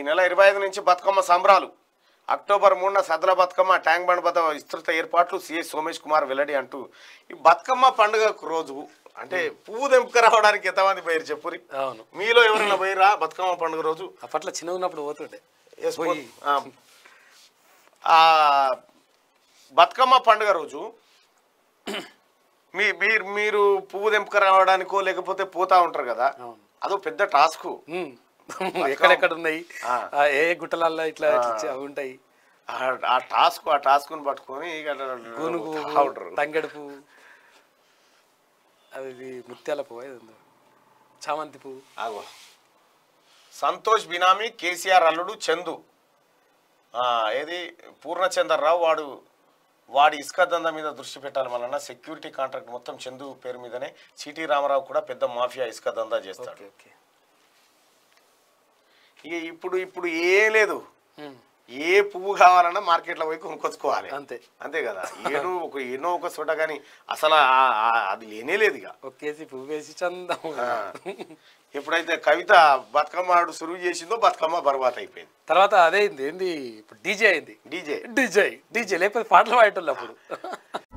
నెల ఇరవై ఐదు నుంచి బతుకమ్మ సంబరాలు అక్టోబర్ మూడున సదల బతుకమ్మ ట్యాంక్ బండ్ వద్ద విస్తృత ఏర్పాట్లు సిఎస్ సోమేష్ కుమార్ వెల్లడి అంటూ ఈ బతుకమ్మ పండుగ రోజు అంటే పువ్వు తెంపుక రావడానికి ఎంతమంది పోయారు చెప్పురి అవును మీలో ఎవరైనా పోయిరా బతుకమ్మ పండుగ రోజు అప్పట్లో చిన్న ఉన్నప్పుడు పోతుండే Yes, పోయి. ఆ, ఆ, బతుకమ్మ పండుగ రోజు మీ మీరు మీరు పువ్వు తెంపుక రావడానికో లేకపోతే పోతా ఉంటారు కదా అవును అదో పెద్ద టాస్క్ ఉమ్. ఎక్కడెక్కడ ఉన్నాయి ఆ. ఆ, ఏ గుట్టలల్లో ఇట్లా ఇట్లా ఇచ్చి అవి ఉంటాయి ఆ టాస్క్ ఆ టాస్క్ని పట్టుకొని ఇక గూనుగు పోతా ఉంటారు తంగెడు పువ్వు అవి ఇవి ముత్యాల పువ్వు ఏది ఉందో చామంతి పువ్వు ఆగో సంతోష్ బినామీ కేసీఆర్ అల్లుడు చందు ఆ, ఏది పూర్ణచంద్రరావు వాడు వాడి ఇసుక దందా మీద దృష్టి పెట్టాలి వలన సెక్యూరిటీ కాంట్రాక్ట్ మొత్తం చందు పేరు మీదనే సిటీ రామారావు కూడా పెద్ద మాఫియా ఇసుక దందా చేస్తాడు ఓకే ఓకే ఇక ఇప్పుడు ఇప్పుడు ఏ లేదు ఉమ్. ఏ పువ్వు కావాలన్నా మార్కెట్లో పోయి కొనుక్కొచ్చుకోవాలి అంతే అంతే కదా ఏదో ఒక ఎన్నో ఒక చోట కానీ అసలు ఆ- ఆ- అది లేనే లేదు ఇక ఒక కేజీ పువ్వు వేసి చందం ఆ. ఎప్పుడైతే కవిత బతుకమ్మ ఆడు సురువు చేసిందో బతుకమ్మ బర్బాత్ అయిపోయింది తర్వాత అదే అయింది ఏంది ఇప్పుడు డీజే అయింది డీజే డీజే డీజే లేకపోతే పాటలు పాడేటోళ్ళు అప్పుడు